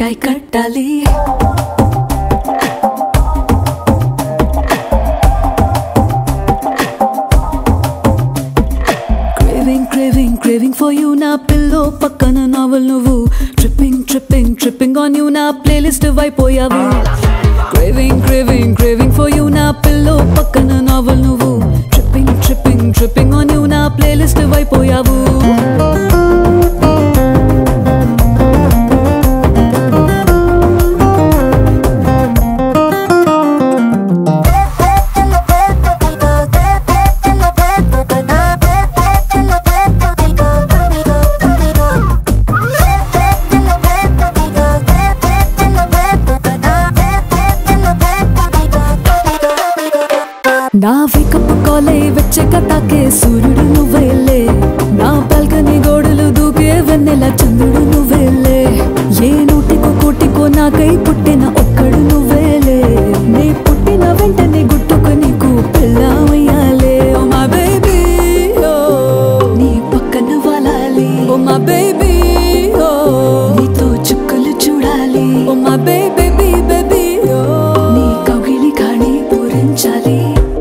టై కట్టాలి craving craving craving for you నా pillow పక్కన నావల్ నువ్వు tripping tripping tripping on you నా ప్లేలిస్ట్ అయిపోయావు craving craving craving for you నా పిల్లో పక్కన నావల్ నువ్వు tripping tripping tripping on you నా ప్లేలిస్ట్ అయిపోయావు నా వేకప్ కాలే వెచ్చక తాకే సూర్యుడు నువ్వేలే నా బాల్కనీ గోడలు దూకే వెన్నెల చంద్రుడు నువ్వేలే ఏ నూటికో కోటికో నాకై పుట్టిన ఒక్కడు నువ్వేలే నీ పుట్టిన వెంటనే గుట్టుకు నీకు పిల్లమయ్యాలే ఓ మా బేబీ ఓ నీ పక్కన వాలాలి ఓ మా బేబీ ఓ నీతో చుక్కలు చూడాలి ఓ మా బేబీ బేబీ ఓ నీ కౌగిలి ఖాళీ పూరించాలి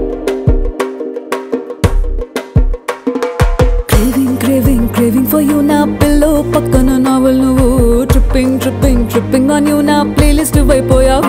craving craving craving for you నా పిల్లో పక్కన నావల్ నువ్వు tripping tripping tripping on you నా ప్లేలిస్ట్ అయిపోయావు